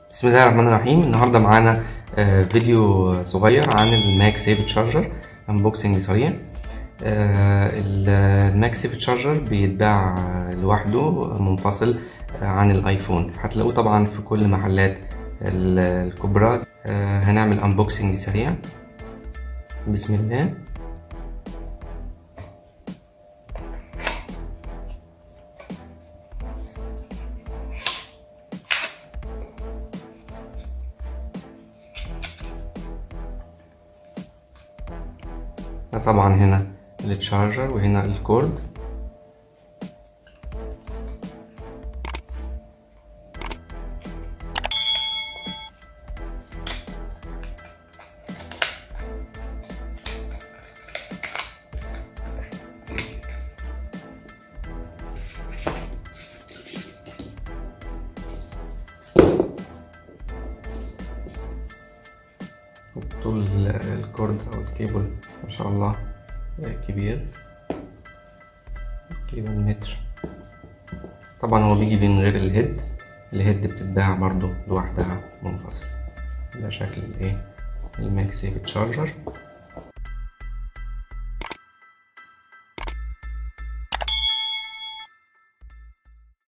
بسم الله الرحمن الرحيم النهارده معانا آه، فيديو صغير عن الماك سيف تشارجر انبوكسنج سريع آه، الماك سيف تشارجر بيتباع آه، لوحده منفصل آه، عن الايفون هتلاقوه طبعا في كل محلات ال- الكبرى آه، هنعمل انبوكسنج سريع بسم الله طبعا هنا التشارجر وهنا الكورد طول الكورد او الكيبل ما شاء الله كبير تقريبا متر طبعا هو بيجي من غير الهيد الهيد بتتباع برضو لوحدها منفصل ده شكل الايه الماك سيف تشارجر